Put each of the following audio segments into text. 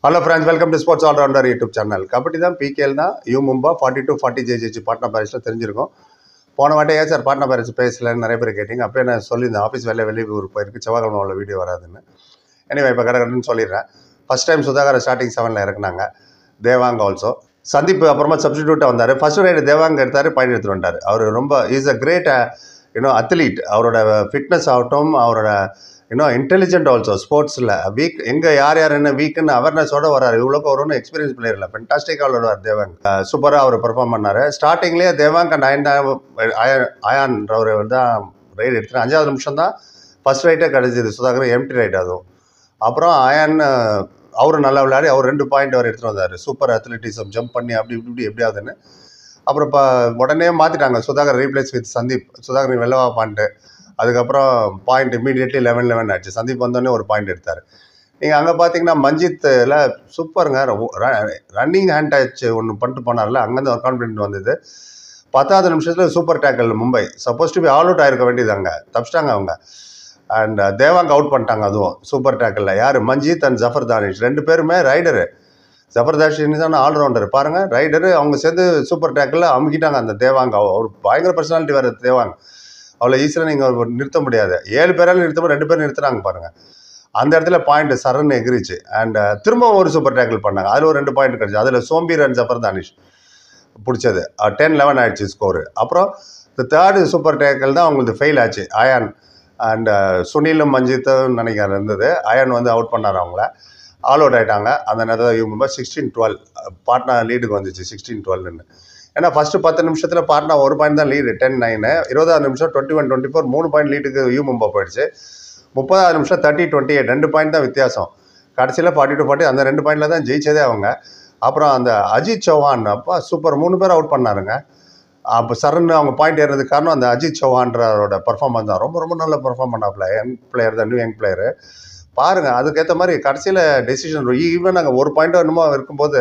hello friends welcome to sports allrounder YouTube channel kabaddi தான் PKL தான் U Mumba forty two forty ஜேஜிச்சு பாட்னா பாரிஸில் தெரிஞ்சிருக்கும் போன வாட்டி ஏன் சார் பாட்னா பாரிஸ் பேசலன்னு நிறைய பேர் கேட்டிங்க அப்போ நான் சொல்லியிருந்தேன் ஆஃபீஸ் வேலை வெளியூர் போயிருக்கு செவ்வாய்க்கிழமை உள்ள வீடியோ வராதுன்னு எனவே இப்போ கடகடன்னு சொல்லிடுறேன் ஃபஸ்ட் டைம் சுதாகர் ஸ்டார்டிங் செவனில் இறக்குனாங்க தேவாங் ஆல்சோ சந்தீப் அப்புறமா சப்ஸ்டியூட்டாக வந்தார் ஃபர்ஸ்ட் ரைடு தேவாங் எடுத்தார் பாயிண்ட் எடுத்துட்டு வந்தார் அவர் ரொம்ப is a great you know athlete அவரோட ஃபிட்னஸ் ஆகட்டும் அவரோட இன்னும் இன்டெலிஜென்ட் ஆல்சோ ஸ்போர்ட்ஸில் வீக் எங்கே யார் யார் என்ன வீக்குன்னு அவேர்னஸோட வராரு இவ்வளோக்கு வரும்னு எக்ஸ்பீரியன்ஸ் பிளேயர் இல்லை ஃபென்டாஸ்டிக்காக விளையாடுவார் தேவாங் சூப்பராக அவர் பெர்ஃபார்ம் பண்ணார் ஸ்டார்டிங்லேயே தேவாங் அண்ட் அயன் அயன் அயான்றவர் தான் ரைடு எடுத்துட்டு அஞ்சாவது நிமிஷம் தான் ஃபர்ஸ்ட் ரைட்டே கிடச்சிது சுதாகர் எம்டி ரைட் அதுவும் அப்புறம் அயன் அவரும் நல்லா விளையாடி அவர் ரெண்டு பாயிண்ட் அவர் எடுத்துகிட்டு வந்தார் சூப்பர் அத்லட்டிசம் ஜம்ப் பண்ணி அப்படி இப்படி இப்படி எப்படியாதுன்னு அப்புறம் இப்போ உடனே மாற்றிட்டாங்க சுதாகர் ரீப்ளேஸ் வித் சந்தீப் சுதாகர் நீ வெளிலவா பாயிண்ட்டு அதுக்கப்புறம் பாயிண்ட் இமீடியட்லி லெவன் லெவன் ஆச்சு சந்தீப் வந்தோடனே ஒரு பாயிண்ட் எடுத்தார் நீங்கள் அங்கே பார்த்தீங்கன்னா மஞ்சித்தில் சூப்பருங்க ரன்னிங் ஹேண்ட் டச் ஒன்று பண்ணிட்டு போனார்ல அங்கேருந்து ஒரு கான்ஃபிடென்ட் வந்தது பத்தாவது நிமிஷத்தில் super tackle Mumbai suppose to be all out ஆயிருக்க வேண்டியது அங்கே தப்பிச்சிட்டாங்க அவங்க அண்ட் தேவாங்க அவுட் பண்ணிட்டாங்க அதுவும் சூப்பர் டேக்கலில் யார் மஞ்சித் அண்ட் ஜஃபர் தானிஷ் ரெண்டு பேருமே ரைடரு ஜஃபர் தானிஷ் தான் ஆல்ரவுண்டர் பாருங்கள் ரைடரு அவங்க சேர்ந்து சூப்பர் டேக்கலில் அமுக்கிட்டாங்க அந்த தேவாங்க அவர் பயங்கர பர்சனாலிட்டி வேறு தேவாங்க அவ்வளோ ஈஸியாக நீங்கள் நிறுத்த முடியாது ஏழு பேரால் நிறுத்தமோ ரெண்டு பேர் நிறுத்துறாங்க பாருங்கள் அந்த இடத்துல பாயிண்ட் சரன்னு எகிரிச்சு அண்ட் திரும்பவும் ஒரு சூப்பர் டேக்கிள் பண்ணாங்க அதில் ஒரு ரெண்டு பாயிண்ட் கிடச்சி அதில் சோம்பீர் அண்ட் ஜஃபர் தானிஷ் பிடிச்சது டென் லெவன் ஆயிடுச்சு ஸ்கோரு அப்புறம் இந்த தேர்டு சூப்பர் டேக்கிள் தான் அவங்களுக்கு ஃபெயில் ஆச்சு அயான் அண்ட் சுனிலும் மஞ்சித்தும் நினைக்கிறேன் இருந்தது அயான் வந்து அவுட் பண்ணார் அவங்கள ஆல் அவுட் ஆகிட்டாங்க அந்த நேரத்தில் இவங்க சிக்ஸ்டீன் டுவெல் பாட்னா லீடுக்கு வந்துச்சு சிக்ஸ்டீன் டுவெல்னு ஏன்னா ஃபஸ்ட்டு பத்து நிமிஷத்தில் பாட்னா ஒரு பாயிண்ட் தான் லீடு டென் நைனு இருபதாவது நிமிஷம் டுவெண்ட்டி ஒன் டுவெண்ட்டி ஃபோர் மூணு பாயிண்ட் லீடுக்கு யூ மும்பா போயிடுச்சு முப்பதாவது நிமிஷம் தேர்ட்டி டுவெண்ட்டி எயிட் ரெண்டு பாயிண்ட் தான் வித்தியாசம் கடைசியில் ஃபார்ட்டி டு ஃபார்ட்டி அந்த ரெண்டு பாயிண்டில் தான் ஜெயிச்சதே அவங்க அப்புறம் அந்த அஜித் சௌஹான் அப்பா சூப்பர் மூணு பேர் அவுட் பண்ணாருங்க அப்போ சரன்னு அவங்க பாயிண்ட் ஏறதுக்கு காரணம் அந்த அஜித் சௌஹான்றவரோட பர்ஃபார்மன்ஸ் தான் ரொம்ப ரொம்ப நல்ல பர்ஃபார்ம் பண்ணாப்புல யங் பிளேயர் தான் நியூ யங் பிளேயரு பாருங்கள் அதுக்கேற்ற மாதிரி கடைசியில் டெசிஷன் ஈவன் நாங்கள் ஒரு பாயிண்ட்டோ என்னமோ இருக்கும்போது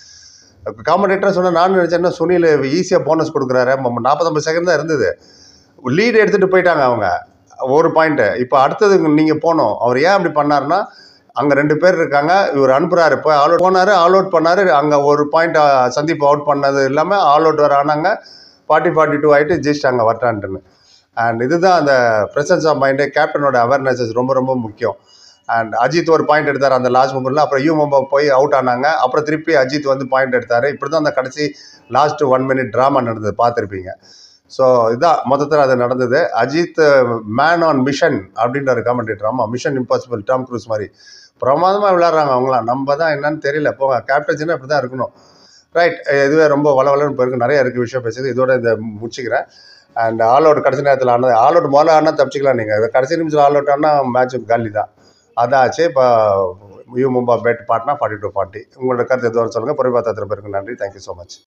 காம்படேட்டர் சொன்னால் நான் நினச்சேன்னா சுனில் ஈஸியாக போனஸ் கொடுக்குறாரு நாற்பத்தொம்பது செகண்ட் தான் இருந்தது லீடு எடுத்துகிட்டு போயிட்டாங்க அவங்க ஒரு பாயிண்ட்டு இப்போ அடுத்தது நீங்கள் போனோம் அவர் ஏன் அப்படி பண்ணாருன்னா அங்கே ரெண்டு பேர் இருக்காங்க இவர் அனுப்புகிறாரு இப்போ ஆல் அவுட் போனார் ஆல் அவுட் பண்ணார் அங்கே ஒரு பாயிண்ட் சந்தீப் அவுட் பண்ணது இல்லாமல் ஆல் அவுட் வர ஆனாங்க ஃபார்ட்டி ஃபார்ட்டி டூ ஆகிட்டு ஜெயிச்சிட்டாங்க வரட்டான்ட்டுன்னு அண்ட் இதுதான் அந்த ப்ரெசன்ஸ் ஆஃப் மைண்டு கேப்டனோட அவேர்னஸஸ் ரொம்ப ரொம்ப முக்கியம் அண்ட் அஜித் ஒரு பாயிண்ட் எடுத்தார் அந்த லாஸ்ட் மூமெண்ட்டில் அப்புறம் யூ மும்பா போய் அவுட் ஆனாங்க அப்புறம் திருப்பி அஜித் வந்து பாயிண்ட் எடுத்தார் இப்படி தான் அந்த கடைசி லாஸ்ட் ஒன் மினிட் ட்ராமா நடந்தது பார்த்துருப்பீங்க ஸோ இதான் மொத்தத்தில் அது நடந்தது அஜித் மேன் ஆன் மிஷன் அப்படின்ற ஒரு காமெண்டேட்டர் ஆமாம் மிஷன் இம்பாசிபிள் டாம் க்ரூஸ் மாதிரி பிரமாதமாக விளையாடுறாங்க அவங்களாம் நம்ம தான் என்னன்னு தெரியல போங்க கேப்டன்சினா அப்படி தான் இருக்கணும் ரைட் இதுவே ரொம்ப வளவலன்னு போயிருக்கு நிறைய இருக்குது விஷயம் பேசுது இதோட இதை முடிச்சுக்கிறேன் அண்ட் ஆல் அவுட் கடைசி நேரத்தில் ஆனது ஆல் அவுட் முதல்ல ஆனால் தப்பிச்சிக்கலாம் நீங்கள் கடைசி நிமிஷம் ஆல் அவுட் ஆனால் மேட்ச் காலி தான் அதாச்சு இப்போ U Mumba beat Patna forty two forty உங்களோட கருத்து எதுவும் சொல்லுங்கள் பொறுப்பாக பேருக்கு நன்றி தேங்க்யூ ஸோ மச்